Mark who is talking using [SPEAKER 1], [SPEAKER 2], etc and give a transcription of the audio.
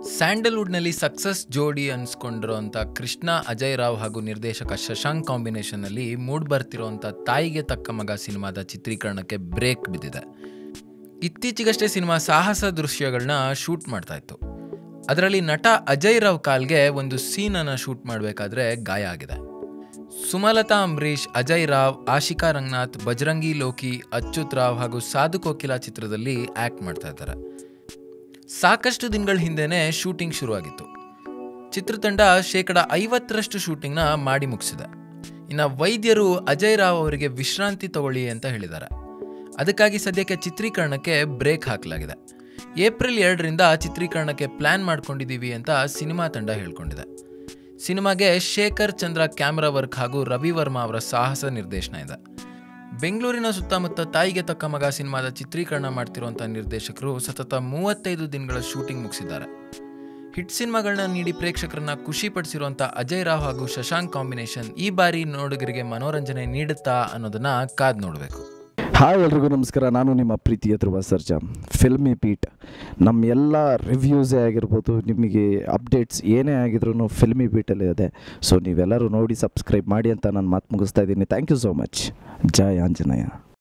[SPEAKER 1] ಸ್ಯಾಂಡಲ್ವುಡ್ನಲ್ಲಿ success ಜೋಡಿ ಅನ್ಸ್ಕೊಂಡಿರೋಂಥ ಕೃಷ್ಣ ಅಜಯ್ ರಾವ್ ಹಾಗೂ ನಿರ್ದೇಶಕ ಶಶಾಂಕ್ ಕಾಂಬಿನೇಷನ್ನಲ್ಲಿ ಮೂಡ್ ಬರ್ತಿರೋಂಥ ತಾಯಿಗೆ ತಕ್ಕ ಮಗ ಸಿನಿಮಾದ ಚಿತ್ರೀಕರಣಕ್ಕೆ ಬ್ರೇಕ್ ಬಿದ್ದಿದೆ ಇತ್ತೀಚೆಗಷ್ಟೇ ಸಿನಿಮಾ ಸಾಹಸ ದೃಶ್ಯಗಳನ್ನ ಶೂಟ್ ಮಾಡ್ತಾ ಇತ್ತು ಅದರಲ್ಲಿ ನಟ ಅಜಯ್ ರಾವ್ ಕಾಲ್ಗೆ ಒಂದು ಸೀನನ್ನು ಶೂಟ್ ಮಾಡಬೇಕಾದ್ರೆ ಗಾಯ ಆಗಿದೆ ಸುಮಲತಾ ಅಂಬರೀಷ್ ಅಜಯ್ ರಾವ್ ಆಶಿಕಾ ರಂಗನಾಥ್ ಬಜರಂಗಿ ಲೋಕಿ ಅಚ್ಯುತ್ ರಾವ್ ಹಾಗೂ ಸಾಧು ಕೋಕಿಲಾ ಚಿತ್ರದಲ್ಲಿ ಆ್ಯಕ್ಟ್ ಮಾಡ್ತಾ ಇದ್ದಾರೆ ಸಾಕಷ್ಟು ದಿನಗಳ ಹಿಂದೆನೇ ಶೂಟಿಂಗ್ ಶುರುವಾಗಿತ್ತು ಚಿತ್ರತಂಡ ಶೇಕಡ ಐವತ್ತರಷ್ಟು ಶೂಟಿಂಗ್ನ ಮಾಡಿ ಮುಗಿಸಿದೆ ಇನ್ನು ವೈದ್ಯರು ಅಜಯ್ ರಾವ್ ಅವರಿಗೆ ವಿಶ್ರಾಂತಿ ತಗೊಳ್ಳಿ ಅಂತ ಹೇಳಿದ್ದಾರೆ ಅದಕ್ಕಾಗಿ ಸದ್ಯಕ್ಕೆ ಚಿತ್ರೀಕರಣಕ್ಕೆ ಬ್ರೇಕ್ ಹಾಕಲಾಗಿದೆ ಏಪ್ರಿಲ್ ಎರಡರಿಂದ ಚಿತ್ರೀಕರಣಕ್ಕೆ ಪ್ಲ್ಯಾನ್ ಮಾಡ್ಕೊಂಡಿದ್ದೀವಿ ಅಂತ ಸಿನಿಮಾ ತಂಡ ಹೇಳ್ಕೊಂಡಿದೆ ಸಿನಿಮಾಗೆ ಶೇಖರ್ ಚಂದ್ರ ಕ್ಯಾಮ್ರಾ ವರ್ಕ್ ಹಾಗೂ ರವಿ ವರ್ಮಾ ಅವರ ಸಾಹಸ ನಿರ್ದೇಶನ ಇದೆ ಬೆಂಗಳೂರಿನ ಸುತ್ತಮುತ್ತ ತಾಯಿಗೆ ತಕ್ಕ ಮಗ ಸಿನಿಮಾದ ಚಿತ್ರೀಕರಣ ಮಾಡ್ತಿರುವಂಥ ನಿರ್ದೇಶಕರು ಸತತ ಮೂವತ್ತೈದು ದಿನಗಳ ಶೂಟಿಂಗ್ ಮುಗಿಸಿದ್ದಾರೆ ಹಿಟ್ ಸಿನಿಮಾಗಳನ್ನ ನೀಡಿ ಪ್ರೇಕ್ಷಕರನ್ನ ಖುಷಿ ಪಡಿಸಿರುವಂಥ ಅಜಯ್ ರಾವ್ ಹಾಗೂ ಶಶಾಂಕ್ ಕಾಂಬಿನೇಷನ್ ಈ ಬಾರಿ ನೋಡುಗರಿಗೆ ಮನೋರಂಜನೆ ನೀಡುತ್ತಾ ಅನ್ನೋದನ್ನ ಕಾದ್ ನೋಡಬೇಕು
[SPEAKER 2] ಹಾಯ್ ಎಲ್ರಿಗೂ ನಮಸ್ಕಾರ ನಾನು ನಿಮ್ಮ ಪ್ರೀತಿಯ ಧ್ರುವ ಸರ್ಜಾ ಫಿಲ್ಮಿ ಪೀಟ್ ನಮ್ಮ ಎಲ್ಲ ರಿವ್ಯೂಸೇ ಆಗಿರ್ಬೋದು ನಿಮಗೆ ಅಪ್ಡೇಟ್ಸ್ ಏನೇ ಆಗಿದ್ರು ಫಿಲ್ಮಿ ಬೀಟಲ್ಲೇ ಇದೆ ಸೊ ನೀವೆಲ್ಲರೂ ನೋಡಿ ಸಬ್ಸ್ಕ್ರೈಬ್ ಮಾಡಿ ಅಂತ ನಾನು ಮಾತು ಮುಗಿಸ್ತಾ ಇದ್ದೀನಿ ಥ್ಯಾಂಕ್ ಯು ಸೋ ಮಚ್ ಜೈ ಆಂಜನೇಯ